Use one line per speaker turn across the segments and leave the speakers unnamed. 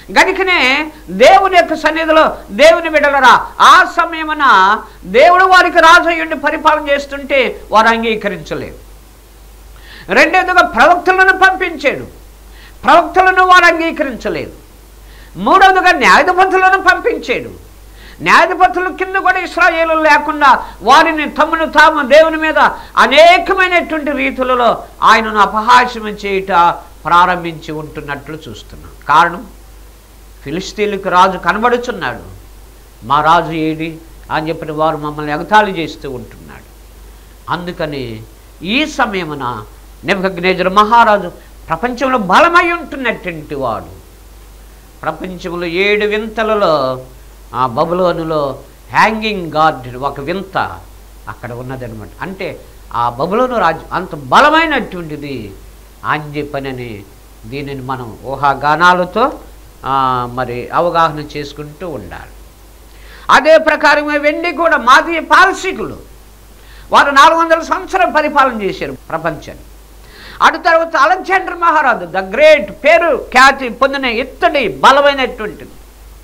గనుకనే దేవుని యొక్క సన్నిధిలో దేవుని బిడలరా ఆ సమయమున దేవుడు వారికి రాజు అయ్యుండి పరిపాలన చేస్తుంటే వారు అంగీకరించలేదు రెండోదిగా ప్రవక్తలను పంపించాడు ప్రవక్తలను వారు అంగీకరించలేదు మూడవదిగా న్యాయాధిపతులను పంపించాడు న్యాయాధిపతుల కింద కూడా ఇస్రాయేలు లేకుండా వారిని తమను తాము దేవుని మీద అనేకమైనటువంటి రీతులలో ఆయనను అపహాస్యం చేయుట ప్రారంభించి ఉంటున్నట్లు చూస్తున్నాం కారణం ఫిలిస్తీన్లకు రాజు కనబడుచున్నాడు మా రాజు ఏడి అని చెప్పిన వారు మమ్మల్ని ఎగతాళి చేస్తూ ఉంటున్నాడు అందుకని ఈ సమయమున నెబద్నేజర్ మహారాజు ప్రపంచంలో బలమై ఉంటున్నటువంటి వాడు ప్రపంచంలో ఏడు వింతలలో ఆ బబులోనులో హ్యాంగింగ్ గార్డెన్ ఒక వింత అక్కడ ఉన్నదనమాట అంటే ఆ బబులోను రాజ్యం అంత బలమైనటువంటిది అని చెప్పనని దీనిని మనం ఊహాగానాలతో ఆ, మరి అవగాహన చేసుకుంటూ ఉండాలి అదే ప్రకారమే వెండి కూడా మాది పాలసీకులు వారు నాలుగు వందల సంవత్సరం పరిపాలన చేశారు ప్రపంచాన్ని అటు తర్వాత అలెగ్జాండర్ మహారాజు ద గ్రేట్ పేరు ఖ్యాతి పొందిన ఇత్తడి బలమైనటువంటిది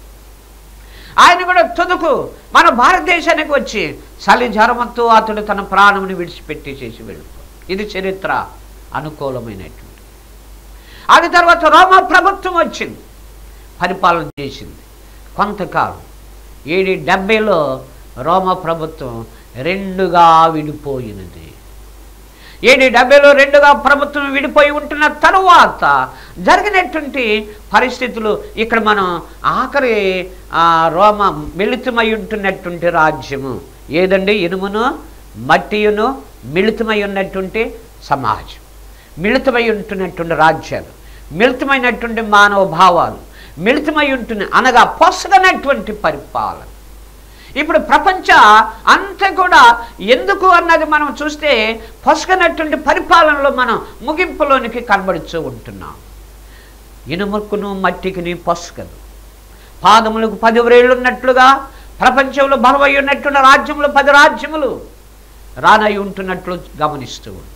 ఆయన కూడా తుదుకు మన భారతదేశానికి వచ్చి చలి జ్వరమతో అతడు తన ప్రాణముని విడిచిపెట్టి చేసి వెళ్ళిపో ఇది చరిత్ర అనుకూలమైనటువంటి అది తర్వాత రోమా ప్రభుత్వం వచ్చింది పరిపాలన చేసింది కొంతకాలం ఏడి డెబ్బైలో రోమా ప్రభుత్వం రెండుగా విడిపోయినది ఏడి డెబ్బైలో రెండుగా ప్రభుత్వం విడిపోయి ఉంటున్న తరువాత జరిగినటువంటి పరిస్థితులు ఇక్కడ మనం ఆఖరి ఆ, రోమ మిళితమై ఉంటున్నటువంటి రాజ్యము ఏదండి ఇనుమును మట్టియును మిళితమై ఉన్నటువంటి సమాజం మిళితమై ఉంటున్నటువంటి రాజ్యాలు మిళితమైనటువంటి మానవ భావాలు మిళితమై ఉంటున్న అనగా పొసగనటువంటి పరిపాలన ఇప్పుడు ప్రపంచ అంతా కూడా ఎందుకు అన్నది మనం చూస్తే పొసగనటువంటి పరిపాలనలో మనం ముగింపులోనికి కనబడుతూ ఉంటున్నాం ఇనుముకును మట్టికిని పొసగదు పాదములకు పది వ్రేళ్ళు ఉన్నట్లుగా ప్రపంచంలో బలమై ఉన్నట్టున్న రాజ్యములు పది రాజ్యములు రానై ఉంటున్నట్లు గమనిస్తూ ఉంటున్నాం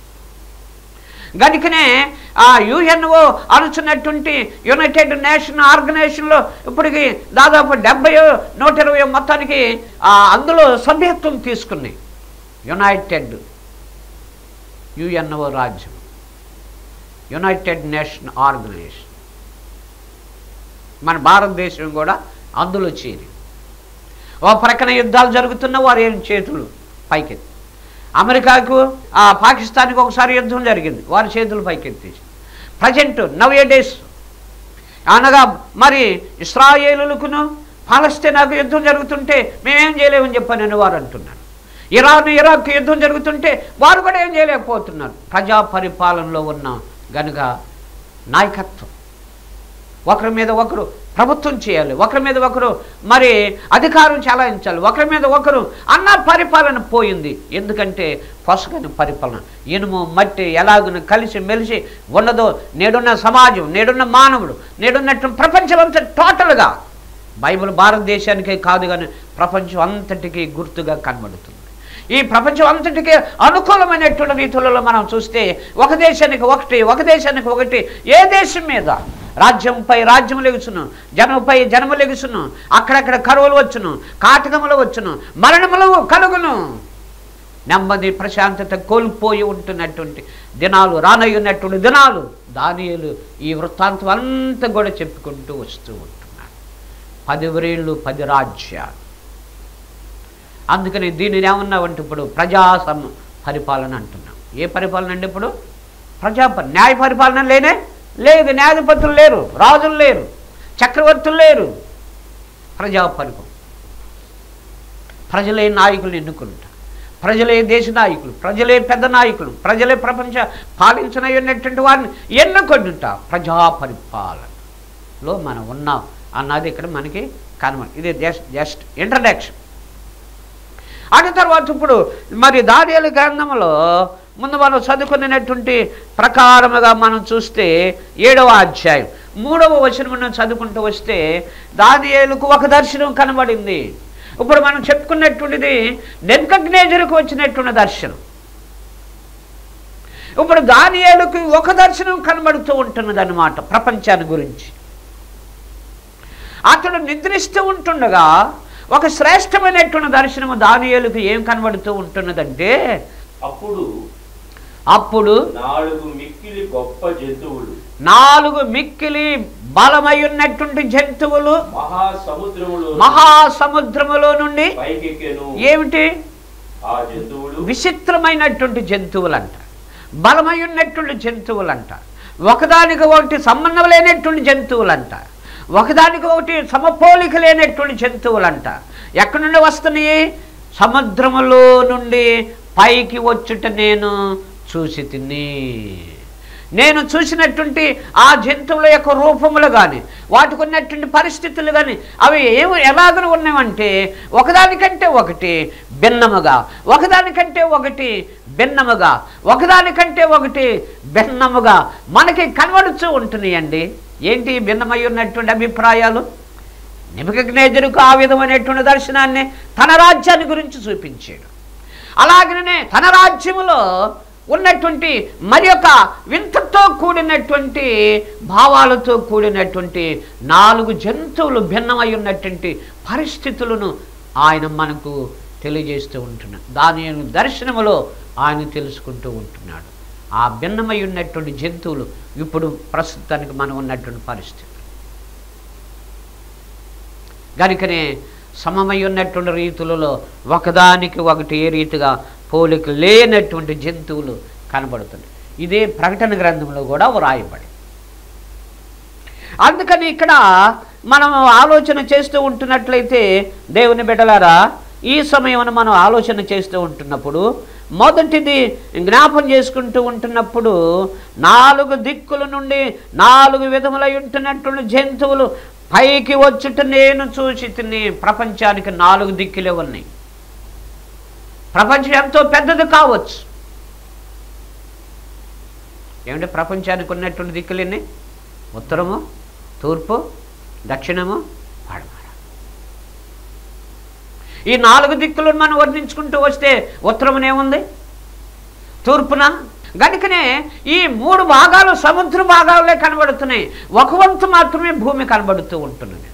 గనుకనే ఆ యుఎన్ఓ అనుచున్నటువంటి యునైటెడ్ నేషన్ ఆర్గనైజేషన్లో ఇప్పటికి దాదాపు డెబ్బై నూట ఇరవై మొత్తానికి ఆ, అందులో సభ్యత్వం తీసుకున్నాయి యునైటెడ్ యుఎన్ఓ రాజ్యం యునైటెడ్ నేషన్ ఆర్గనైజేషన్ మన భారతదేశం కూడా అందులో చేరి ఓ ప్రక్కన యుద్ధాలు జరుగుతున్న వారు ఏం చేతులు పైకెత్తి అమెరికాకు ఆ పాకిస్తాన్కి ఒకసారి యుద్ధం జరిగింది వారి చేతులు పైకెత్తేసి ప్రజెంట్ నవ్ డేస్ అనగా మరి ఇస్రాయేలులకును పాలస్తీనాకు యుద్ధం జరుగుతుంటే మేమేం చేయలేమని చెప్పానని వారు అంటున్నారు ఇరాన్ ఇరాక్ యుద్ధం జరుగుతుంటే వారు కూడా ఏం చేయలేకపోతున్నారు ప్రజా పరిపాలనలో ఉన్న గనుక నాయకత్వం ఒకరి మీద ఒకరు ప్రభుత్వం చేయాలి ఒకరి మీద ఒకరు మరి అధికారం చెలాయించాలి ఒకరి మీద ఒకరు అన్న పరిపాలన పోయింది ఎందుకంటే పొసగని పరిపాలన ఇనుము మట్టి ఎలాగున కలిసి మెలిసి ఉన్నదో నేడున్న సమాజం నేడున్న మానవుడు నేడున్నట్టు ప్రపంచం అంతా టోటల్గా బైబిల్ భారతదేశానికే కాదు కానీ ప్రపంచం అంతటికీ గుర్తుగా కనబడుతుంది ఈ ప్రపంచం అంతటికీ అనుకూలమైనటువంటి రీతులలో మనం చూస్తే ఒక దేశానికి ఒకటి ఒక దేశానికి ఒకటి ఏ దేశం మీద రాజ్యంపై రాజ్యం లెగుచును జనముపై జనము లెగుచును అక్కడక్కడ కరువులు వచ్చును కాటకములు వచ్చును మరణములు కలుగును నెమ్మది ప్రశాంతత కోల్పోయి ఉంటున్నటువంటి దినాలు రానయ్యున్నటువంటి దినాలు దానియులు ఈ వృత్తాంతం అంతా కూడా చెప్పుకుంటూ వస్తూ ఉంటున్నాడు పది వ్రేళ్ళు పది రాజ్యాలు అందుకని దీనిని ఏమన్నామంటే ఇప్పుడు ప్రజా సమ పరిపాలన అంటున్నాం ఏ పరిపాలన అండి ఇప్పుడు ప్రజా ప- న్యాయ పరిపాలన లేనే లేదు న్యాయాధిపతులు లేరు రాజులు లేరు చక్రవర్తులు లేరు ప్రజా పరిపాలన ప్రజలే నాయకులు ఎన్నుకుంటారు ప్రజలే దేశ నాయకులు ప్రజలే పెద్ద నాయకులు ప్రజలే ప్రపంచ పాలించనటువంటి వారిని ఎన్నుకుంటుంటా ప్రజా పరిపాలనలో మనం ఉన్నాం అన్నది ఇక్కడ మనకి కనబడి ఇది జస్ట్ జస్ట్ ఇంట్రడక్షన్ అటు తర్వాత ఇప్పుడు మరి దానియాల గ్రంథంలో ముందు మనం చదువుకునేటువంటి ప్రకారముగా మనం చూస్తే ఏడవ అధ్యాయం మూడవ వచనం మనం చదువుకుంటూ వస్తే దానియేలుకు ఒక దర్శనం కనబడింది ఇప్పుడు మనం చెప్పుకున్నటువంటిది నెన్కగ్నేజర్కు వచ్చినటువంటి దర్శనం ఇప్పుడు దానియేలుకు ఒక దర్శనం కనబడుతూ ఉంటున్నది అనమాట ప్రపంచాన్ని గురించి అతడు నిద్రిస్తూ ఉంటుండగా ఒక శ్రేష్టమైనటువంటి దర్శనము దానియేలుకు ఏం కనబడుతూ ఉంటున్నదంటే
అప్పుడు
అప్పుడు
నాలుగు మిక్కిలి గొప్ప జంతువులు
నాలుగు మిక్కిలి బలమై ఉన్నటువంటి జంతువులు
మహాసముద్రములో
మహాసముద్రములో నుండి
పైకెక్కెను
ఏమిటి
ఆ జంతువులు
విచిత్రమైనటువంటి జంతువులంట బలమై ఉన్నటువంటి జంతువులంట ఒకదానికి ఒకటి సంబంధం లేనటువంటి జంతువులంట ఒకదానికి ఒకటి సమపోలిక లేనటువంటి జంతువులంట ఎక్కడి నుండి వస్తున్నాయి సముద్రములో నుండి పైకి వచ్చుట నేను చూసి తిని నేను చూసినటువంటి ఆ జంతువుల యొక్క రూపములు కానీ వాటికి ఉన్నటువంటి పరిస్థితులు కానీ అవి ఏమి ఎలాగ ఉన్నాయంటే ఒకదానికంటే ఒకటి భిన్నముగా ఒకదానికంటే ఒకటి భిన్నముగా ఒకదానికంటే ఒకటి భిన్నముగా మనకి కనబడుతూ ఉంటున్నాయండి ఏంటి భిన్నమై ఉన్నటువంటి అభిప్రాయాలు నిబికజ్ఞేజరుకు ఆ విధమైనటువంటి దర్శనాన్ని తన రాజ్యాన్ని గురించి చూపించాడు అలాగనే తన రాజ్యములో ఉన్నటువంటి మరి యొక్క వింతతో కూడినటువంటి భావాలతో కూడినటువంటి నాలుగు జంతువులు భిన్నమై ఉన్నటువంటి పరిస్థితులను ఆయన మనకు తెలియజేస్తూ ఉంటున్నాడు దాని దర్శనములో ఆయన తెలుసుకుంటూ ఉంటున్నాడు ఆ భిన్నమై ఉన్నటువంటి జంతువులు ఇప్పుడు ప్రస్తుతానికి మనం ఉన్నటువంటి పరిస్థితి కనుకనే సమమై ఉన్నటువంటి రీతులలో ఒకదానికి ఒకటి ఏ రీతిగా పోలిక లేనటువంటి జంతువులు కనబడుతుంది ఇదే ప్రకటన గ్రంథంలో కూడా వ్రాయబడి అందుకని ఇక్కడ మనం ఆలోచన చేస్తూ ఉంటున్నట్లయితే దేవుని బిడ్డలారా ఈ సమయమున మనం ఆలోచన చేస్తూ ఉంటున్నప్పుడు మొదటిది జ్ఞాపం చేసుకుంటూ ఉంటున్నప్పుడు నాలుగు దిక్కుల నుండి నాలుగు విధములై ఉంటున్నటువంటి జంతువులు పైకి వచ్చుట నేను చూసి తిని ప్రపంచానికి నాలుగు దిక్కులే ఉన్నాయి ప్రపంచం ఎంతో పెద్దది కావచ్చు ఏమంటే ప్రపంచానికి ఉన్నటువంటి దిక్కులు ఎన్ని ఉత్తరము తూర్పు దక్షిణము పడమర ఈ నాలుగు దిక్కులను మనం వర్ణించుకుంటూ వస్తే ఉత్తరమునేముంది తూర్పున గనుకనే ఈ మూడు భాగాలు సముద్ర భాగాలే కనబడుతున్నాయి ఒక వంతు మాత్రమే భూమి కనబడుతూ ఉంటున్నది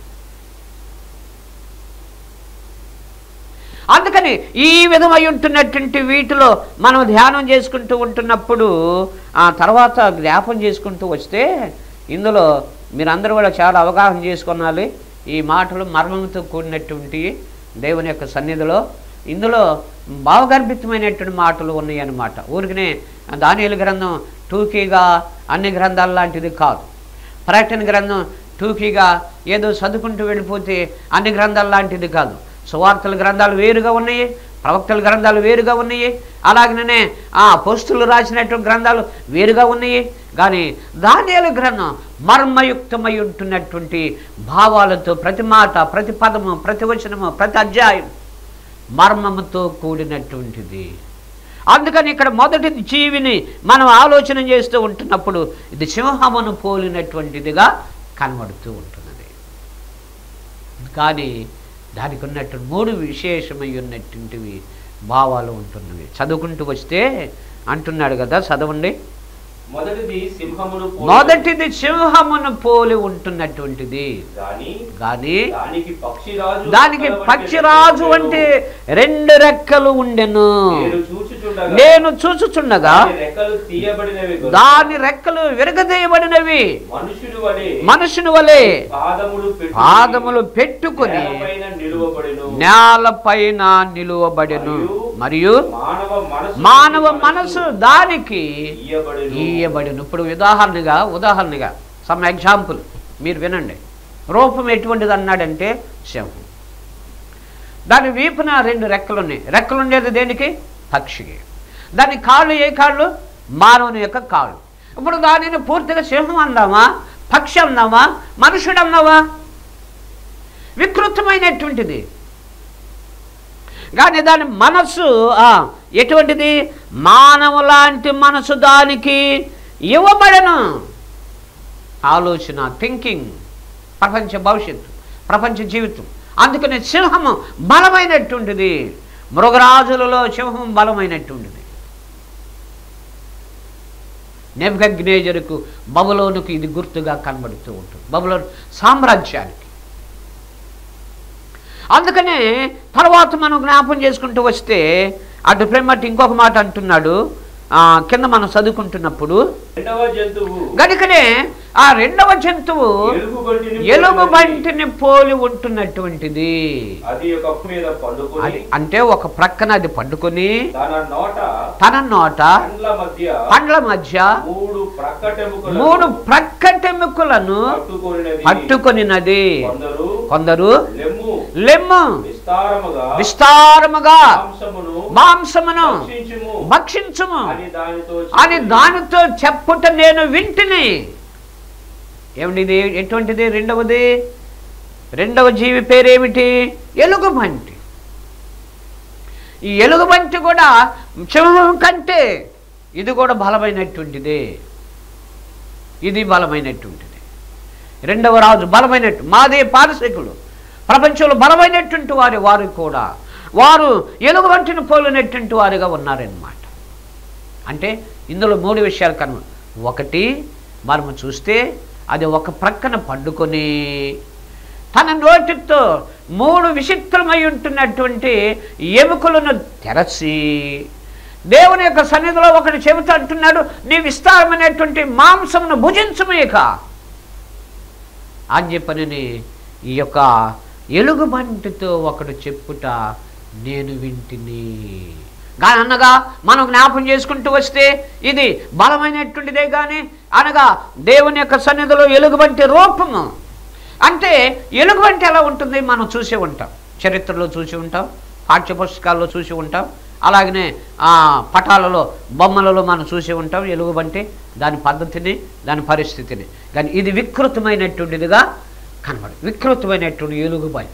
అందుకని ఈ విధమై ఉంటున్నటువంటి వీటిలో మనం ధ్యానం చేసుకుంటూ ఉంటున్నప్పుడు ఆ తర్వాత జ్ఞాపం చేసుకుంటూ వస్తే ఇందులో మీరందరూ కూడా చాలా అవగాహన చేసుకున్నాలి ఈ మాటలు మర్మంతో కూడినటువంటి దేవుని యొక్క సన్నిధిలో ఇందులో భావగర్భితమైనటువంటి మాటలు ఉన్నాయి అన్నమాట ఊరికనే దానియలు గ్రంథం టూకీగా అన్ని గ్రంథాల లాంటిది కాదు ప్రకటన గ్రంథం టూకీగా ఏదో చదువుకుంటూ వెళ్ళిపోతే అన్ని గ్రంథాల లాంటిది కాదు సువార్తల గ్రంథాలు వేరుగా ఉన్నాయి ప్రవక్తల గ్రంథాలు వేరుగా ఉన్నాయి అలాగనే ఆ పోస్టులు రాసినటువంటి గ్రంథాలు వేరుగా ఉన్నాయి కానీ దానియాల గ్రంథం మర్మయుక్తమై ఉంటున్నటువంటి భావాలతో ప్రతి మాట ప్రతి పదము ప్రతి వచనము ప్రతి అధ్యాయం మర్మముతో కూడినటువంటిది అందుకని ఇక్కడ మొదటి జీవిని మనం ఆలోచన చేస్తూ ఉంటున్నప్పుడు ఇది సింహమును పోలినటువంటిదిగా కనబడుతూ ఉంటున్నది కానీ దానికి ఉన్నటువంటి మూడు విశేషమై ఉన్నటువంటివి భావాలు ఉంటున్నవి చదువుకుంటూ వస్తే అంటున్నాడు కదా చదవండి
మొదటిది సింహమును పోలి
మొదటిది సింహమును పోలి ఉంటున్నటువంటిది
గాని
కానీ
దానికి పక్షిరాజు
దానికి
రెక్కల వంటి
పక్షిరాజు
రెక్కలు
అంటే రెండు రెక్కలు ఉండెను
నేను చూచుచుండగా
నేను చూచుచుండగా
దాని రెక్కలు తీయబడినవి గనుక
దాని రెక్కలు విరగదీయబడినవి
మనుషుడు వలె
మనుషుని వలె
పాదములు పెట్టుకొని
పాదములు పెట్టుకొని
నేలపైన నిలువబడెను
నేలపైన నిలువబడెను మరియు
మానవ మనసు
మానవ మనసు దానికి
తీయబడెను
ఈయబడిను ఇప్పుడు ఉదాహరణగా ఉదాహరణగా సమ్ ఎగ్జాంపుల్ మీరు వినండి రూపం ఎటువంటిది అన్నాడంటే సింహం దాని వీపున రెండు రెక్కలు ఉన్నాయి రెక్కలు ఉండేది దేనికి పక్షికి దాని కాళ్ళు ఏ కాళ్ళు మానవుని యొక్క కాళ్ళు ఇప్పుడు దానిని పూర్తిగా సింహం అందామా పక్షి అందామా మనుషుడు అన్నావా వికృతమైనటువంటిది కానీ దాని మనస్సు ఆ, ఎటువంటిది మానవు లాంటి మనసు దానికి ఇవ్వబడను ఆలోచన థింకింగ్ ప్రపంచ భవిష్యత్తు ప్రపంచ జీవితం అందుకని సింహము బలమైనటువంటిది మృగరాజులలో సింహం బలమైనటువంటిది నెబ్గగ్నేజరుకు బబులోనుకు ఇది గుర్తుగా కనబడుతూ ఉంటుంది బబులోను సామ్రాజ్యానికి అందుకనే తర్వాత మనం జ్ఞాపం చేసుకుంటూ వస్తే అటు ప్రేమటి ఇంకొక మాట అంటున్నాడు ఆ, కింద మనం చదువుకుంటున్నప్పుడు
రెండవ జంతువు
గనుకనే ఆ రెండవ జంతువు
ఎలుగుబంటిని
ఎలుగు
పోలినది.
బంటిని పోలి ఉంటున్నటువంటిది
అది ఒక మీద పండుకొని
అది అంటే ఒక ప్రక్కన అది పండుకొని
తన నోట
తన నోట
పండ్ల మధ్య
పండ్ల మధ్య
మూడు ప్రక్కటెముకలను
మూడు ప్రక్కటెముకలను
పట్టుకొనినది
పట్టుకొనినది
కొందరు
కొందరు
లెమ్ము
లెమ్ము
విస్తారముగా
విస్తారముగా
మాంసమును
మాంసమును
భక్షించుము
భక్షించుము
అని దానితో
అని
చెప్పి,
దానితో చెప్పుట నేను వింటిని ఏమిటి ఇది ఎటువంటిది రెండవది రెండవ జీవి పేరేమిటి ఎలుగుబంటి ఈ ఎలుగుబంటి కూడా సింహం కంటే ఇది కూడా బలమైనటువంటిదే ఇది బలమైనటువంటిది రెండవ రాజు బలమైనట్టు మాదే పారసికులు ప్రపంచంలో బలమైనటువంటి వారి వారు కూడా వారు ఎలుగుబంటిని పోలినటువంటి వారుగా ఉన్నారన్నమాట అంటే ఇందులో మూడు విషయాలు కను ఒకటి మనము చూస్తే అది ఒక ప్రక్కన పండుకొని తన నోటితో మూడు విచిత్రమై ఉంటున్నటువంటి ఎముకలను తెరచి దేవుని యొక్క సన్నిధిలో ఒకటి చెబుతూ అంటున్నాడు నీ విస్తారమైనటువంటి మాంసమును భుజించమేక అని చెప్పనని ఈ యొక్క ఎలుగుబంటితో ఒకడు చెప్పుట నేను వింటిని కానీ అనగా మనం జ్ఞాపం చేసుకుంటూ వస్తే ఇది బలమైనటువంటిదే కానీ అనగా దేవుని యొక్క సన్నిధిలో ఎలుగుబంటి రూపము అంటే ఎలుగుబంటి ఎలా ఉంటుంది మనం చూసే ఉంటాం చరిత్రలో చూసి ఉంటాం పాఠ్యపుస్తకాల్లో చూసి ఉంటాం అలాగనే ఆ, పటాలలో బొమ్మలలో మనం చూసి ఉంటాం ఎలుగుబంటి దాని పద్ధతిని దాని పరిస్థితిని కానీ ఇది వికృతమైనటువంటిదిగా కనబడు వికృతమైనటువంటి ఎలుగుబంటి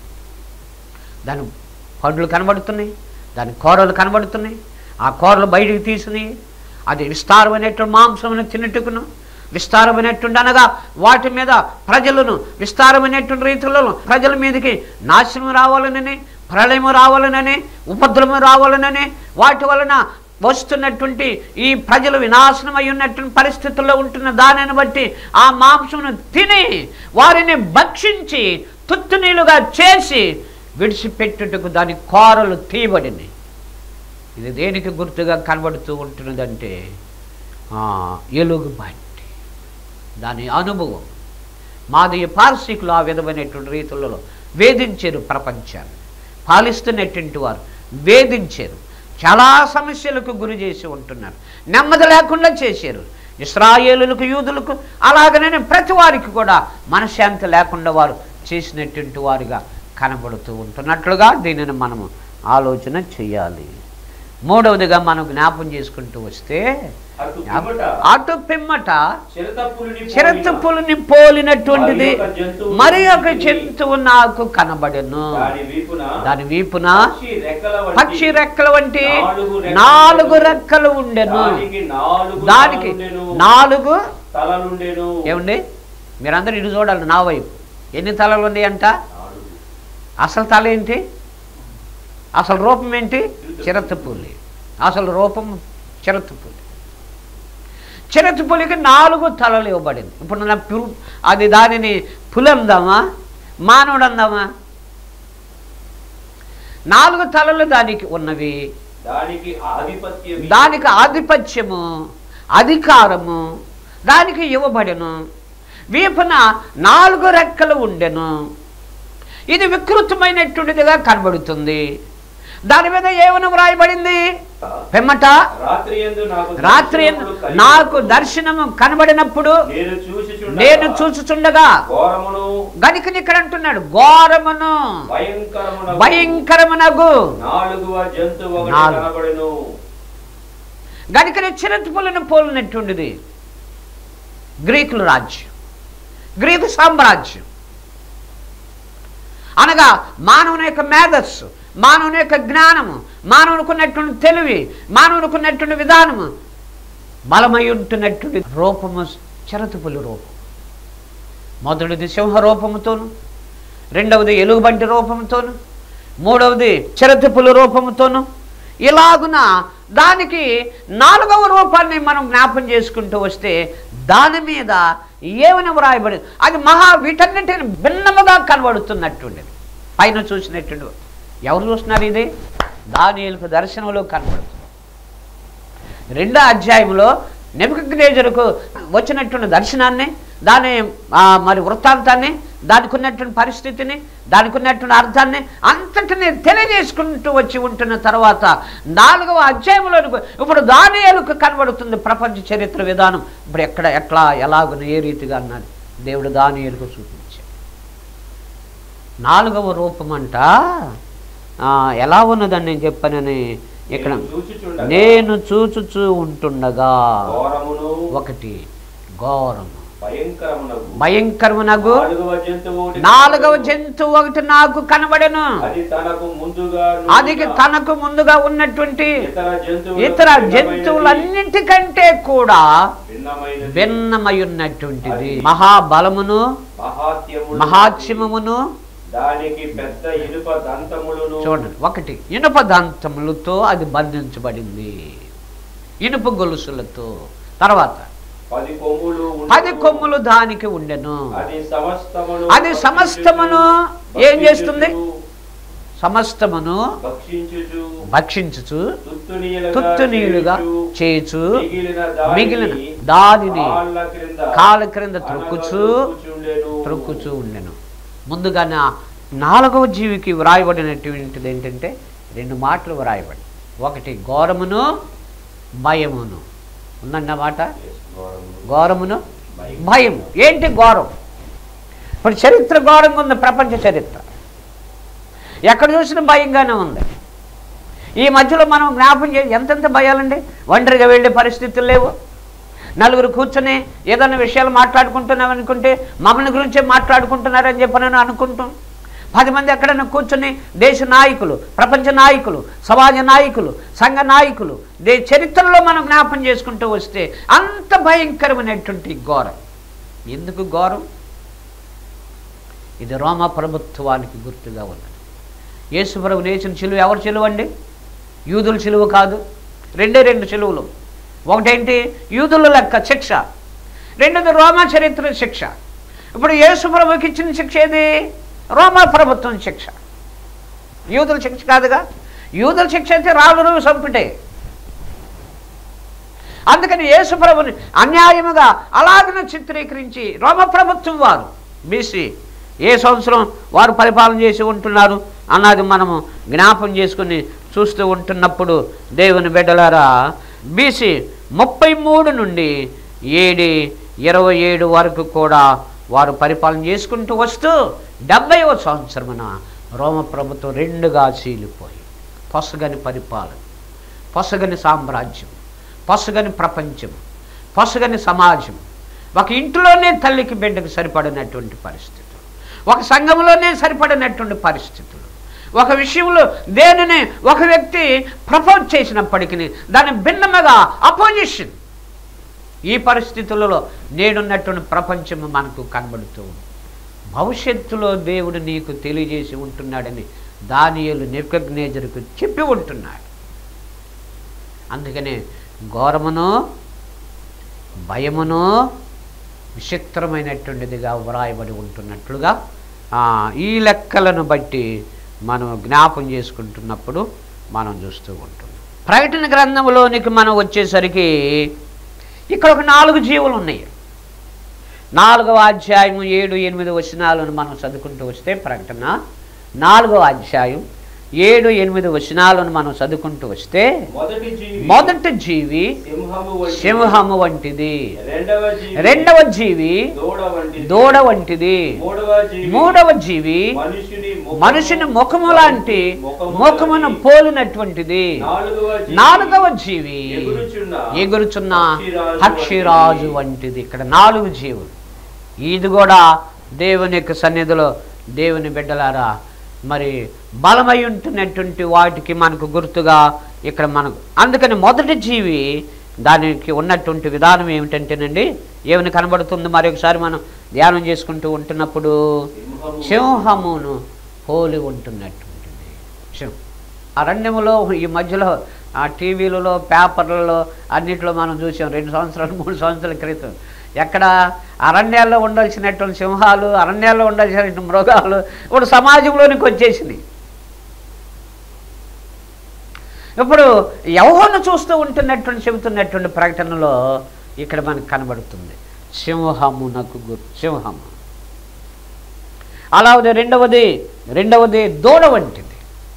దాని పండ్లు కనబడుతున్నాయి దాని కూరలు కనబడుతున్నాయి ఆ కూరలు బయటికి తీసినాయి అది విస్తారమైనటువంటి మాంసమును తిన్నట్టుకును విస్తారమైనటువంటి అనగా వాటి మీద ప్రజలను విస్తారమైనటువంటి రీతిలో ప్రజల మీదకి నాశనం రావాలనని ప్రళయము రావాలనని ఉపద్రవం రావాలనని వాటి వలన వస్తున్నటువంటి ఈ ప్రజలు వినాశనం అయి ఉన్నటువంటి పరిస్థితుల్లో ఉంటున్న దానిని బట్టి ఆ మాంసమును తిని వారిని భక్షించి తుత్తునీలుగా చేసి విడిచిపెట్టుటకు దాని కోరలు తీయబడినాయి ఇది దేనికి గుర్తుగా కనబడుతూ ఉంటున్నదంటే ఆ, ఎలుగుబంటి దాని అనుభవం మాది పార్సికులు ఆ విధమైనటువంటి రీతులలో వేధించారు ప్రపంచాన్ని పాలిస్తున్నటువంటి వారు వేధించారు చాలా సమస్యలకు గురి చేసి ఉంటున్నారు నెమ్మది లేకుండా చేశారు ఇస్రాయేలులకు యూదులకు అలాగనే ప్రతి వారికి కూడా మనశ్శాంతి లేకుండా వారు చేసినటువంటి వారిగా కనబడుతూ ఉంటున్నట్లుగా దీనిని మనము ఆలోచన చేయాలి మూడవదిగా మనం జ్ఞాపం చేసుకుంటూ వస్తే
అటు పిమ్మట
అటు పిమ్మట
చిరతపులిని
చిరతపులిని పోలినటువంటిది
మరి ఒక జంతువు
మరి ఒక జంతువు నాకు కనబడెను
దాని వీపున
దాని వీపున
పక్షి రెక్కల వంటి
పక్షి రెక్కల వంటి
నాలుగు రెక్కలు
నాలుగు రెక్కలు ఉండెను
దానికి నాలుగు
దానికి
తలలుండెను.
నాలుగు
తలలుండెను
ఏమండి మీరందరూ ఇటు చూడాలి నా వైపు ఎన్ని తలలు ఉన్నాయి అంట
నాలుగు.
అసలు తల ఏంటి అసలు రూపం ఏంటి చిరతపులి అసలు రూపం చిరతపులి చిరతపులికి నాలుగు తలలు ఇవ్వబడింది ఇప్పుడు నా పు అది దానిని పులి అందామా మానవుడు అందామా నాలుగు తలలు దానికి ఉన్నవి
దానికి ఆధిపత్యం
దానికి ఆధిపత్యము అధికారము దానికి ఇవ్వబడెను వీపున నాలుగు రెక్కలు ఉండెను ఇది వికృతమైనటువంటిదిగా కనబడుతుంది దాని మీద ఏమని వ్రాయబడింది పిమ్మట
రాత్రి యందు నాకు
రాత్రి
దర్శనములు కలిగి
నాకు దర్శనము కనబడినప్పుడు
నేను చూసి
నేను చూచుచుండగా
ఘోరమును
గనికని ఇక్కడ అంటున్నాడు ఘోరమును
భయంకరమున
భయంకరమునగు
నాలుగవ జంతువు ఒకటి
నాలుగు.
కనబడెను
గనికని చిరతుపులను పోలినటువంటిది గ్రీకుల రాజ్యం గ్రీకు సామ్రాజ్యం అనగా మానవుని యొక్క మేధస్సు మానవుని యొక్క జ్ఞానము మానవునికి ఉన్నటువంటి తెలివి మానవునికి ఉన్నటువంటి విధానము బలమై ఉంటున్నటువంటి రూపము చిరతుపులి రూపం మొదటిది సింహ రూపముతోను రెండవది ఎలుగుబంటి రూపంతోను మూడవది చిరతిపుల రూపముతోను ఇలాగున దానికి నాలుగవ రూపాన్ని మనం జ్ఞాపం చేసుకుంటూ వస్తే దాని మీద ఏమని వ్రాయబడి అది మహా వీటన్నిటిని భిన్నముగా కనబడుతున్నటువంటిది పైన చూసినట్టు ఎవరు చూస్తున్నారు ఇది దానియులకు దర్శనంలో కనబడుతుంది రెండో అధ్యాయంలో నెబుకగ్నేజరుకు వచ్చినటువంటి దర్శనాన్ని దాని ఆ, మరి వృత్తాంతాన్ని దానికి ఉన్నటువంటి పరిస్థితిని దానికి ఉన్నటువంటి అర్థాన్ని అంతటిని తెలియజేసుకుంటూ వచ్చి ఉంటున్న తర్వాత నాలుగవ అధ్యాయంలోనికి ఇప్పుడు దానియాలకు కనబడుతుంది ప్రపంచ చరిత్ర విధానం ఇప్పుడు ఎక్కడ ఎట్లా ఎలాగున ఏ రీతిగా అన్నది దేవుడు దానియాలకు చూపించాడు నాలుగవ రూపమంట ఆ, ఎలా ఉన్నదని నేను చెప్పానని ఇక్కడ
నేను చూచుచుండగా
నేను చూచుచూ ఉంటుండగా
ఘోరమును
ఒకటి ఘోరము
భయంకరమునగు
భయంకరమునగు
నాలుగవ జంతువు ఒకటి
నాలుగవ జంతువు ఒకటి నాకు కనబడెను
అది తనకు ముందుగా
అది తనకు ముందుగా ఉన్నటువంటి
ఇతర జంతువులు
ఇతర జంతువులన్నిటికంటే కూడా
భిన్నమైనది
భిన్నమై ఉన్నటువంటిది మహాబలమును
మహాత్యమును
మహాత్యమమును
దానికి పెద్ద ఇనుప దంతములను
చూడండి ఒకటి ఇనుప దంతములతో అది బంధించబడింది ఇనుప గొలుసులతో తర్వాత
పది కొమ్ములు ఉండును.
పది కొమ్ములు దానికి ఉండెను
అది సమస్తమును
అది సమస్తమును ఏం చేస్తుంది? సమస్తమును
భక్షించుచు
భక్షించుచు
తుత్తునీయులుగా
తుత్తునీయులుగా
చేయుచు,
చేయుచు
మిగిలిన దానిని
మిగిలిన దానిని
కాళ్ళ క్రింద
కాళ్ళ క్రింద
అనగా
త్రొక్కుచు
త్రొక్కుచుండెను.
త్రొక్కుచూ ఉండెను ముందుగా నా నాలుగవ జీవికి వ్రాయబడినటువంటిది ఏంటంటే రెండు మాటలు వ్రాయబడి ఒకటి ఘోరమును భయమును ఉందన్నమాట
Yes, ఘోరమును.
ఘోరమును
భయం.
భయం ఏంటి ఘోరం ఇప్పుడు చరిత్ర ఘోరంగా ఉంది ప్రపంచ చరిత్ర ఎక్కడ చూసినా భయంగానే ఉంది ఈ మధ్యలో మనం జ్ఞాపం చే ఎంతెంత భయాలండి ఒంటరిగా వెళ్ళే పరిస్థితులు లేవు నలుగురు కూర్చొని ఏదైనా విషయాలు మాట్లాడుకుంటున్నాం అనుకుంటే మమ్మల్ని గురించే మాట్లాడుకుంటున్నారని చెప్పి నేను అనుకుంటాం పది మంది ఎక్కడైనా కూర్చొని దేశ నాయకులు ప్రపంచ నాయకులు సమాజ నాయకులు సంఘ నాయకులు దే చరిత్రలో మనం జ్ఞాపం చేసుకుంటూ వస్తే అంత భయంకరమైనటువంటి ఘోరం ఎందుకు ఘోరం ఇది రోమా ప్రభుత్వానికి గుర్తుగా ఉన్నది యేసుప్రభు నేసిన చిలువ ఎవరు చిలువ అండి యూదుల చిలువ కాదు రెండే రెండు చిలువలు ఒకటేంటి యూదుల లెక్క శిక్ష రెండోది రోమా చరిత్ర శిక్ష ఇప్పుడు యేసుప్రభుకి ఇచ్చిన శిక్ష ఏది రోమా ప్రభుత్వం శిక్ష యూదుల శిక్ష కాదుగా యూదుల శిక్ష అయితే రాళ్ళు సంపుటే అందుకని యేసుప్రభుని అన్యాయముగా అలాగన చిత్రీకరించి రోమ ప్రభుత్వం వారు బీసీ ఏ సంవత్సరం వారు పరిపాలన చేసి ఉంటున్నారు అన్నది మనము జ్ఞాపం చేసుకుని చూస్తూ ఉంటున్నప్పుడు దేవుని బిడ్డలారా బీసీ ముప్పై మూడు నుండి ఏడి ఇరవై ఏడు వరకు కూడా వారు పరిపాలన చేసుకుంటూ వస్తూ డెబ్బైవ సంవత్సరమున రోమ ప్రభుత్వం రెండుగా చీలిపోయి పొసగని పరిపాలన పొసగని సామ్రాజ్యం పొసగని ప్రపంచం పొసగని సమాజం ఒక ఇంటిలోనే తల్లికి బిడ్డకు సరిపడినటువంటి పరిస్థితులు ఒక సంఘంలోనే సరిపడినటువంటి పరిస్థితులు ఒక విషయంలో దేనిని ఒక వ్యక్తి ప్రపోజ్ చేసినప్పటికీ దాని భిన్నముగా అపోజిషన్ ఈ పరిస్థితులలో నేడున్నటువంటి ప్రపంచం మనకు కనబడుతూ ఉంది భవిష్యత్తులో దేవుడు నీకు తెలియజేసి ఉంటున్నాడని దానియలు నెక్కగ్నేజర్కు చెప్పి ఉంటున్నాడు అందుకనే ఘోరమును భయమును విచిత్రమైనటువంటిదిగా వ్రాయబడి ఉంటున్నట్లుగా ఆ, ఈ లెక్కలను బట్టి మనం జ్ఞాపం చేసుకుంటున్నప్పుడు మనం చూస్తూ ఉంటున్నాం ప్రకటన గ్రంథంలోనికి మనం వచ్చేసరికి ఇక్కడ ఒక నాలుగు జీవులు ఉన్నాయి నాలుగవ అధ్యాయం ఏడు ఎనిమిది వచనాలను మనం చదువుకుంటూ వస్తే ప్రకటన నాలుగవ అధ్యాయం ఏడు ఎనిమిది వచనాలను మనం చదువుకుంటూ వస్తే
మొదటి జీవి
మొదటి జీవి
సింహము వంటిది.
సింహము వంటిది
రెండవ జీవి
రెండవ జీవి
దూడ వంటిది
దూడ వంటిది
మూడవ జీవి
మూడవ జీవి
మనుషుని ముఖము-
మనుషుని ముఖము లాంటి
ముఖము
ముఖమును
లాంటి.
పోలినటువంటిది
నాలుగవ జీవి
నాలుగవ జీవి
ఎగురుచున్న
ఎగురుచున్న
పక్షిరాజు
పక్షిరాజు వంటిది ఇక్కడ నాలుగు జీవులు ఇది కూడా దేవుని యొక్క సన్నిధిలో దేవుని బిడ్డలారా మరి బలమై ఉంటున్నటువంటి వాటికి మనకు గుర్తుగా ఇక్కడ మనకు అందుకని మొదటి జీవి దానికి ఉన్నటువంటి విధానం ఏమిటంటేనండి ఏమని కనబడుతుంది మరి ఒకసారి మనం ధ్యానం చేసుకుంటూ ఉంటున్నప్పుడు
సింహము
సింహమును పోలి ఉంటున్నటువంటిది సింహం అరణ్యములో ఈ మధ్యలో ఆ టీవీలలో పేపర్లలో అన్నిట్లో మనం చూసాం రెండు సంవత్సరాలు మూడు సంవత్సరాల క్రితం ఎక్కడ అరణ్యాల్లో ఉండాల్సినటువంటి సింహాలు అరణ్యాల్లో ఉండాల్సినటువంటి మృగాలు ఇప్పుడు సమాజంలోనికి వచ్చేసినాయి ఇప్పుడు యవహను చూస్తూ ఉంటున్నటువంటి చెబుతున్నటువంటి ప్రకటనలో ఇక్కడ మనకు కనబడుతుంది సింహమునకు గుర్తు సింహము అలాగే రెండవది రెండవది దూడ వంటిది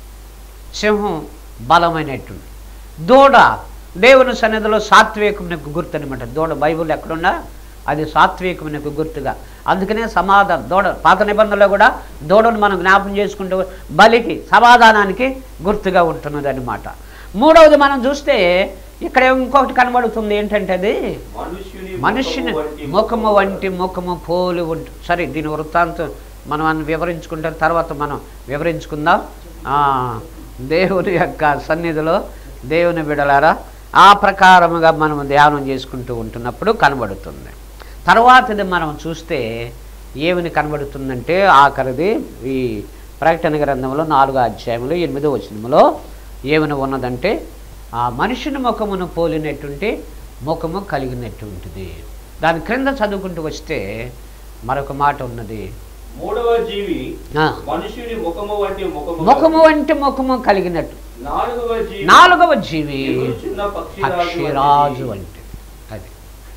సింహం బలమైనటువంటి దూడ దేవుని సన్నిధిలో సాత్వికమునకు గుర్తు అనమాట దూడ బైబుల్ ఎక్కడున్నా అది సాత్వికమునకు గుర్తుగా అందుకనే సమాధానం దూడ పాత నిబంధనలో కూడా దూడను మనం జ్ఞాపం చేసుకుంటూ బలికి సమాధానానికి గుర్తుగా ఉంటున్నది అనమాట మూడవది మనం చూస్తే ఇక్కడ ఇంకొకటి కనబడుతుంది ఏంటంటే అది
మనుష్యుని
మనుష్యుని ముఖము వంటి ముఖము పోలి ఉంటు సరే దీని వృత్తాంతం మనం అన్ని వివరించుకుంటే తర్వాత మనం వివరించుకుందాం ఆ, దేవుని యొక్క సన్నిధిలో దేవుని బిడలారా ఆ ప్రకారముగా మనం ధ్యానం చేసుకుంటూ ఉంటున్నప్పుడు కనబడుతుంది తర్వాతది మనం చూస్తే ఏమని కనబడుతుందంటే ఆఖరిది ఈ ప్రకటన గ్రంథంలో నాలుగో అధ్యాయంలో ఎనిమిదో వచనములో ఏమని ఉన్నదంటే ఆ మనుషుని ముఖమును పోలినటువంటి ముఖము కలిగినటువంటిది దాని క్రింద చదువుకుంటూ వస్తే మరొక మాట ఉన్నది
మూడవ జీవి
ఆ,
మనుష్యుని ముఖము వంటి ముఖము
ముఖము అంటే ముఖము కలిగినట్టు
నాలుగవ జీవి
నాలుగవ జీవి
ఎగురుచున్న పక్షిరాజు
పక్షిరాజు
వంటిది.
అంటే అది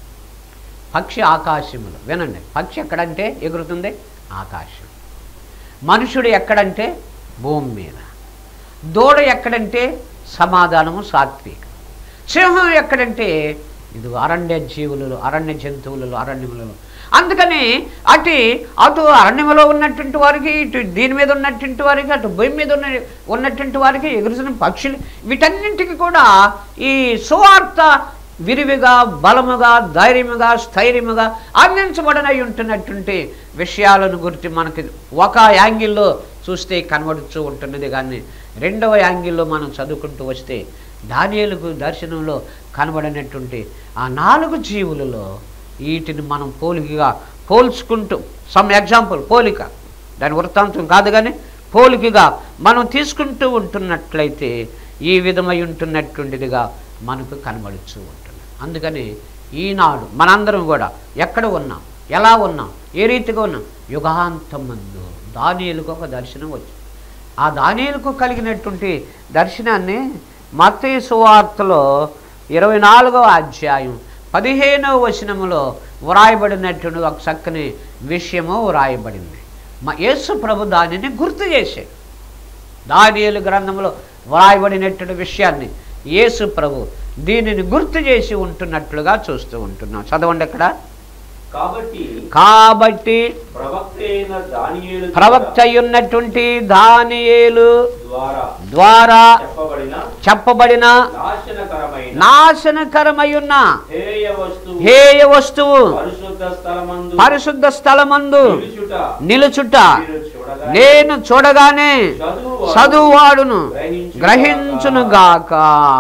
పక్షి ఆకాశములు వినండి పక్షి ఎక్కడంటే ఎగురుతుంది ఆకాశం మనుషుడు ఎక్కడంటే భూమి మీద దూడ ఎక్కడంటే సమాధానము సాత్విక సింహం ఎక్కడంటే ఇది అరణ్య జీవులు అరణ్య జంతువులు అరణ్యములలో అందుకని అటు అటు అరణ్యములో ఉన్నటువంటి వారికి ఇటు దీని మీద ఉన్నటువంటి వారికి అటు భూమి మీద ఉన్న ఉన్నటువంటి వారికి ఎగురుసిన పక్షులు వీటన్నింటికి కూడా ఈ సువార్త విరివిగా బలముగా ధైర్యముగా స్థైర్యముగా అందించబడనై ఉంటున్నటువంటి విషయాలను గురించి మనకి ఒక యాంగిల్లో చూస్తే కనబడుతూ ఉంటున్నది కానీ రెండవ యాంగిల్లో మనం చదువుకుంటూ వస్తే దానియేలుకు దర్శనంలో కనబడినటువంటి ఆ నాలుగు జీవులలో వీటిని మనం పోలికగా పోల్చుకుంటూ సమ్ ఎగ్జాంపుల్ పోలిక దాని వృత్తాంతం కాదు కానీ పోలికగా మనం తీసుకుంటూ ఉంటున్నట్లయితే ఈ విధమై ఉంటున్నటువంటిదిగా మనకు కనబడుతూ ఉంటుంది అందుకని ఈనాడు మనందరం కూడా ఎక్కడ ఉన్నాం ఎలా ఉన్నాం ఏ రీతిగా ఉన్నాం యుగాంతం మందు దానియులకు ఒక దర్శనం వచ్చింది ఆ దానియులకు కలిగినటువంటి దర్శనాన్ని మత్తయి సువార్తలో ఇరవై నాలుగవ అధ్యాయం పదిహేనవ వచనములో వ్రాయబడినటువంటి ఒక చక్కని విషయము వ్రాయబడింది మా యేసు ప్రభు దానిని గుర్తు చేశాడు దానియేలు గ్రంథంలో వ్రాయబడినటువంటి విషయాన్ని యేసు ప్రభు దీనిని గుర్తు చేసి ఉంటున్నట్లుగా చూస్తూ ఉంటున్నాం చదవండి అక్కడ
కాబట్టి
కాబట్టి
ప్రవక్త అయిన దానియేలు
ప్రవక్త ఉన్నటువంటి దానియేలు
ద్వారా
ద్వారా
చెప్పబడిన
చెప్పబడిన
నాశనకరమైన
నాశనకరమయున్న
హేయ వస్తువు
హేయ వస్తువు
పరిశుద్ధ స్థలమందు
పరిశుద్ధ స్థలమందు
నిలుచుట
నిలుచుట
మీరు చూడగా
నేను చూడగానే
చదువువాడు
చదువువాడును
గ్రహించుగాక.
గ్రహించునుగాక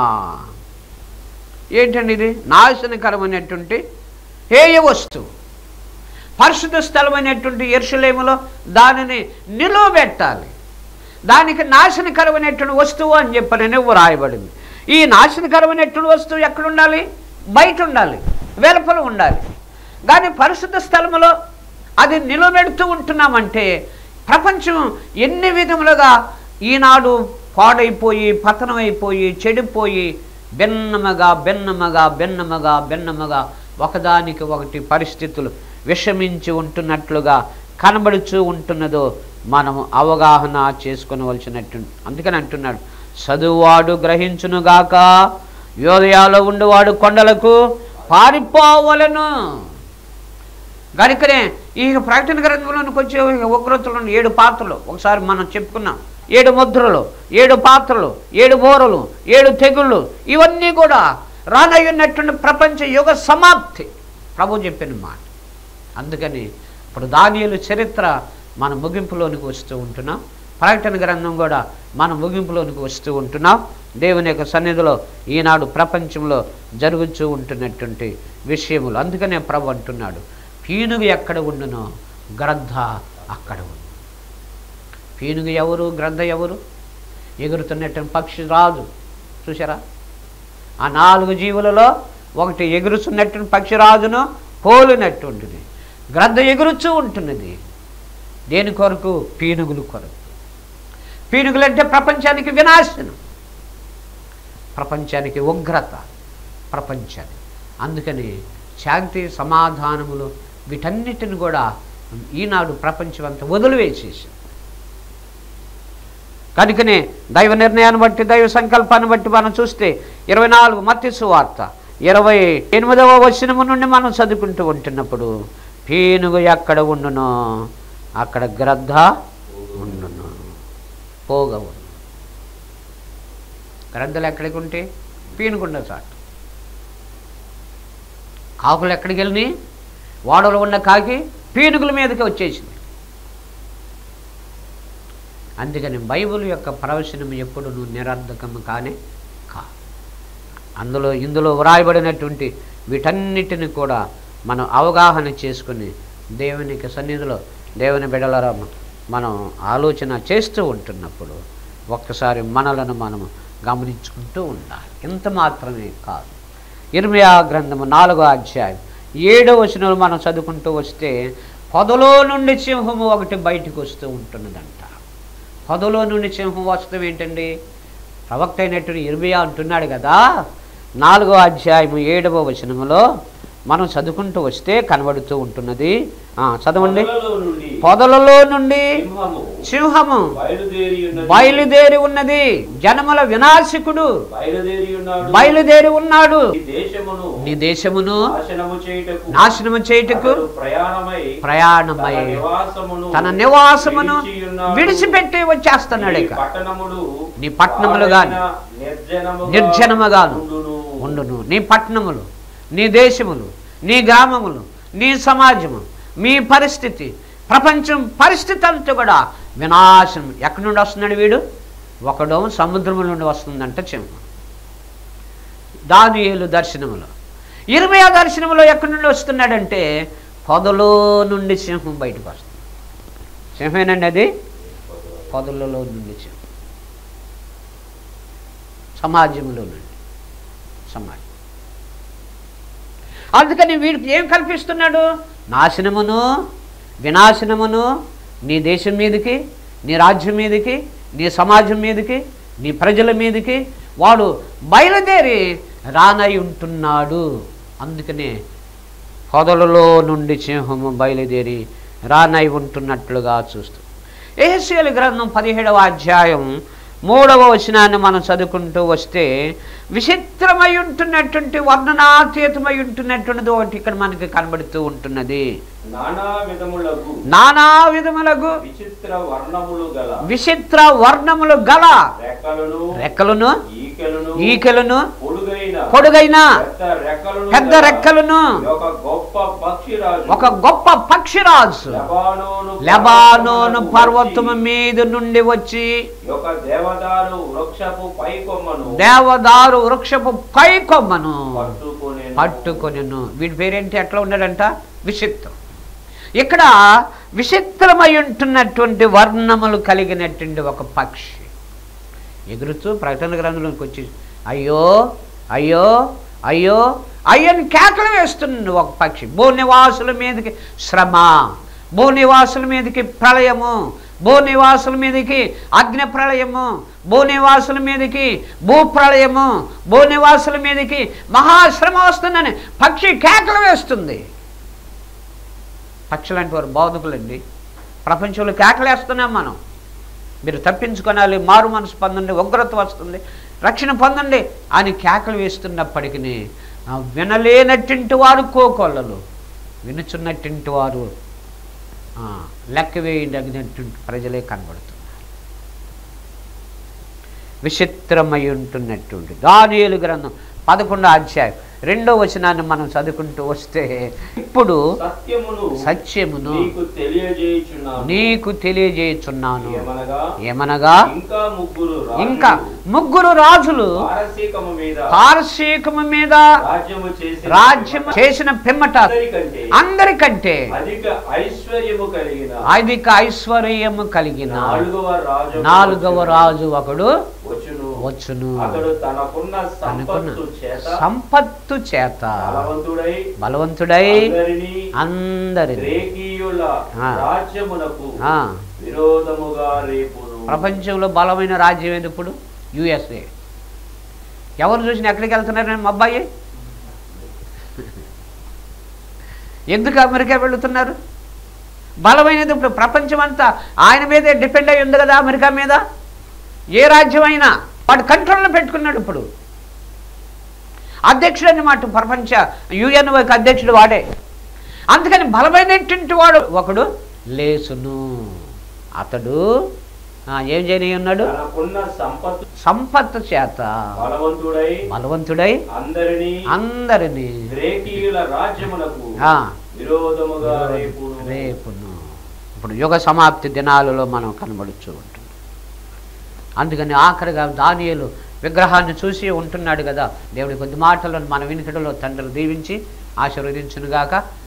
ఏంటండి ఇది నాశనకరమైనటువంటి హేయ వస్తువు పరిశుద్ధ స్థలమైనటువంటి ఎరుసలేములో దానిని నిలువబెట్టాలి దానికి నాశనకరమైనటువంటి వస్తువు అని చెప్పనని వ్రాయబడింది ఈ నాశనకరమైనటువంటి వస్తువు ఎక్కడ ఉండాలి బయట ఉండాలి వెలుపల ఉండాలి కానీ పరిశుద్ధ స్థలములో అది నిలబెడుతూ ఉంటున్నామంటే ప్రపంచం ఎన్ని విధములుగా ఈనాడు పాడైపోయి పతనమైపోయి చెడిపోయి భిన్నముగా భిన్నముగా భిన్నముగా భిన్నముగా ఒకదానికి ఒకటి పరిస్థితులు విషమించి ఉంటున్నట్లుగా కనబడుచూ ఉంటున్నదో మనము అవగాహన చేసుకునవలసినట్టు అందుకని అంటున్నాడు చదువువాడు గ్రహించునుగాక యోదయాలో ఉండువాడు కొండలకు పారిపోవలను కనుకనే ఈ ప్రకటన గ్రంథంలోనికి వచ్చే ఉగ్రతలు ఏడు పాత్రలు ఒకసారి మనం చెప్పుకున్నాం ఏడు ముద్రలు ఏడు పాత్రలు ఏడు బోరలు ఏడు తెగుళ్ళు ఇవన్నీ కూడా రానయ్యున్నటువంటి ప్రపంచ యుగ సమాప్తి ప్రభు చెప్పిన మాట అందుకని ఇప్పుడు దానియులు చరిత్ర మన ముగింపులోనికి వస్తూ ఉంటున్నాం ప్రకటన గ్రంథం కూడా మన ముగింపులోనికి వస్తూ ఉంటున్నాం దేవుని యొక్క సన్నిధిలో ఈనాడు ప్రపంచంలో జరుగుతూ ఉంటున్నటువంటి విషయములు అందుకనే ప్రభు అంటున్నాడు పీనుగు ఎక్కడ ఉండునో గ్రద్ద అక్కడ ఉంది పీనుగు ఎవరు గ్రద్ద ఎవరు ఎగురుతున్నటువంటి పక్షి రాజు చూసారా ఆ నాలుగు జీవులలో ఒకటి ఎగురుతున్నటువంటి పక్షిరాజును పోలినట్టుంటుంది గ్రద్ద ఎగురుచూ ఉంటున్నది దేని కొరకు పీనుగులు కొరకు పీనుగులు అంటే ప్రపంచానికి వినాశనం ప్రపంచానికి ఉగ్రత ప్రపంచానికి అందుకని శాంతి సమాధానములు వీటన్నిటిని కూడా ఈనాడు ప్రపంచం అంతా వదిలివేసేసింది కనుకనే దైవ నిర్ణయాన్ని బట్టి దైవ సంకల్పాన్ని బట్టి మనం చూస్తే ఇరవై నాలుగు మత్తి సువార్త ఇరవై ఎనిమిదవ వచనము నుండి మనం చదువుకుంటూ ఉంటున్నప్పుడు పీనుగు ఎక్కడ ఉండునో అక్కడ గ్రద్ద ఉండును పోగ ఉండు గ్రద్దలు ఎక్కడికి ఉంటే పీనుగుండ చాటు కాకులు ఎక్కడికి వెళ్ళినాయి ఓడలో ఉన్న కాకి పీనుగుల మీదకి వచ్చేసింది అందుకని బైబిల్ యొక్క ప్రవచనం ఎప్పుడు నువ్వు నిరర్ధకము కానే కా అందులో ఇందులో వ్రాయబడినటువంటి వీటన్నిటిని కూడా మనం అవగాహన చేసుకుని దేవునికి సన్నిధిలో దేవుని బిడలరా మనం ఆలోచన చేస్తూ ఉంటున్నప్పుడు ఒక్కసారి మనలను మనం గమనించుకుంటూ ఉండాలి ఇంత మాత్రమే కాదు ఇర్మియా గ్రంథము నాలుగో అధ్యాయం ఏడో వచనంలో మనం చదువుకుంటూ వస్తే పొదలో నుండి సింహము ఒకటి బయటకు వస్తూ ఉంటున్నదంట పొదలో నుండి సింహం వస్తూ ఏంటండి ప్రవక్త అయినటువంటి ఇర్మియా అంటున్నాడు కదా నాలుగో అధ్యాయము ఏడవ వచనములో మనం చదువుకుంటూ వస్తే కనబడుతూ ఉంటున్నది ఆ, చదవండి
పొదలలో నుండి
పొదలలో నుండి
సింహము
సింహము
బయలుదేరి ఉన్నది
బయలుదేరి ఉన్నది జనముల వినాశకుడు
బయలుదేరి ఉన్నాడు
బయలుదేరి ఉన్నాడు
ఈ దేశమును
నీ దేశమును
నాశనము చేయుటకు
నాశనము చేయుటకు
అతడు ప్రయాణమై
ప్రయాణమై
తన నివాసమును
తన నివాసమును
విడిచి ఉన్నాడు.
విడిచిపెట్టి వచ్చేస్తున్నాడు
ఈ
ఇక
పట్టణములు
నీ పట్టణములు గాని
పాడైన నిర్జనముగా
నిర్జనముగాను
ఉండును.
ఉండును నీ పట్టణములు నీ దేశములు నీ గ్రామములు నీ సమాజము మీ పరిస్థితి ప్రపంచం పరిస్థితి అంతా కూడా వినాశనం ఎక్కడి నుండి వస్తున్నాడు వీడు ఒకడో సముద్రము నుండి వస్తుందంట సింహం దానియేలు దర్శనములో ఇరవై దర్శనములో ఎక్కడి నుండి వస్తున్నాడంటే పొదలో నుండి సింహం బయటకు వస్తుంది సింహమేనండి అది పొదలలో నుండి సింహం సమాజంలో నుండి సమాజం అందుకని వీడికి ఏం కల్పిస్తున్నాడు నాశనమును వినాశనమును నీ దేశం మీదకి నీ రాజ్యం మీదకి నీ సమాజం మీదకి నీ ప్రజల మీదకి వాడు బయలుదేరి రానై ఉంటున్నాడు అందుకనే పొదలలో నుండి సింహము బయలుదేరి రానై ఉంటున్నట్లుగా చూస్తూ ఏహెస్కేలు గ్రంథం పదిహేడవ అధ్యాయం మూడవ వచనాన్ని మనం చదువుకుంటూ వస్తే విచిత్రమై ఉంటున్నటువంటి వర్ణనాతీతమై ఉంటున్నటువంటిది ఒకటి ఇక్కడ మనకి కనబడుతూ ఉంటున్నది
నానా విధములకు
నానా విధములకు
విచిత్ర వర్ణములు గల
విచిత్ర వర్ణములు గల
రెక్కలను
రెక్కలను
ఈకలను
ఈకలను
పొడుగైన
పొడుగైన
పెద్ద రెక్కలను
పెద్ద
గల
రెక్కలను
ఒక గొప్ప పక్షిరాజు
ఒక గొప్ప పక్షిరాజు
లెబానోను
లెబానోను
పర్వతమునకు
పర్వతము
వచ్చి,
మీద నుండి వచ్చి
ఒక దేవదారు వృక్షపు పై కొమ్మను
దేవదారు వృక్షపు పై కొమ్మను
పట్టుకొనెను.
పట్టుకొనెను వీడి పేరేంటి ఎట్లా ఉన్నాడంట విచిత్రం ఇక్కడ విచిత్రమై ఉంటున్నటువంటి వర్ణములు కలిగినటువంటి ఒక పక్షి ఎగురుతూ ప్రకటన గ్రంథంలోకి వచ్చి అయ్యో అయ్యో అయ్యో అయ్యని కేకలు వేస్తుంది ఒక పక్షి భూనివాసుల మీదకి శ్రమ భూనివాసుల మీదకి ప్రళయము భూనివాసుల మీదకి అగ్ని ప్రళయము భూనివాసుల మీదకి భూప్రళయము భూనివాసుల మీదకి మహాశ్రమ వస్తుందని పక్షి కేకలు వేస్తుంది పక్షులంటి వారు బోధకులండి ప్రపంచంలో కేకలేస్తున్నాం మనం మీరు తప్పించుకొనాలి మారు మనసు పొందండి ఉగ్రత వస్తుంది రక్షణ పొందండి అని కేకలు వేస్తున్నప్పటికీ ఆ వినలేనట్టింటి వారు కోకొల్లలు వినుచున్నట్టింటి వారు ఆ, లెక్క వేయదగినటువంటి ప్రజలే కనబడుతున్నారు విచిత్రమై ఉంటున్నటువంటి దానియేలు గ్రంథం పదకొండో అధ్యాయం రెండో వచనాన్ని మనం చదువుకుంటూ వస్తే ఇప్పుడు
సత్యమును
సత్యమును
నీకు తెలియజేయుచున్నాను
నీకు తెలియజేయుచున్నాను
ఏమనగా
ఏమనగా
ఇంకా ముగ్గురు రాజులు
ఇంకా ముగ్గురు రాజులు
పారసీకము మీద
పారసీకము మీద
రాజ్యము చేసి
రాజ్యం చేసిన పిమ్మట
అందరికంటే
అందరికంటే
అధిక ఐశ్వర్యము కలిగిన
అధిక ఐశ్వర్యము కలిగిన
నాలుగవ రాజు
నాలుగవ రాజు ఒకడు
వచ్చును
వచ్చును
అతడు తనకున్న
తనకున్న
సంపత్తు చేత
సంపత్తు చేత
బలవంతుడై
బలవంతుడై
అందరినీ
అందరిని
గ్రేకీయుల
ఆ.
రాజ్యమునకు
ఆ,
విరోధముగా రేపును
ప్రపంచంలో బలమైన రాజ్యం ఏది ఇప్పుడు యుఎస్ఏ ఎవరు చూసిన ఎక్కడికి వెళ్తున్నారు మా అబ్బాయి ఎందుకు అమెరికా వెళుతున్నారు బలమైనది ఇప్పుడు ప్రపంచం అంతా ఆయన మీదే డిపెండ్ అయి ఉంది కదా అమెరికా మీద ఏ రాజ్యం అయినా వాడు కంట్రోల్లో పెట్టుకున్నాడు ఇప్పుడు అధ్యక్షుడు అన్నమాట ప్రపంచ యుఎన్ఓకి అధ్యక్షుడు వాడే అందుకని బలమైనటువంటి వాడు ఒకడు లేసును అతడు ఆ, ఏం చేయని ఉన్నాడు
తనకున్న సంపత్తు
సంపత్తు చేత
బలవంతుడై
బలవంతుడై
అందరినీ
అందరినీ
గ్రేకీయుల రాజ్యమునకు
ఆ,
విరోధముగా రేపును
రేపును ఇప్పుడు యుగ సమాప్తి దినాలలో మనం కనబడుతూ ఉంటుంది అందుకని ఆఖరిగా దానియేలు విగ్రహాన్ని చూసి ఉంటున్నాడు కదా దేవుడి కొద్ది మాటలను మన వినికిడిలో తండ్రి దీవించి ఆశీర్వదించునుగాక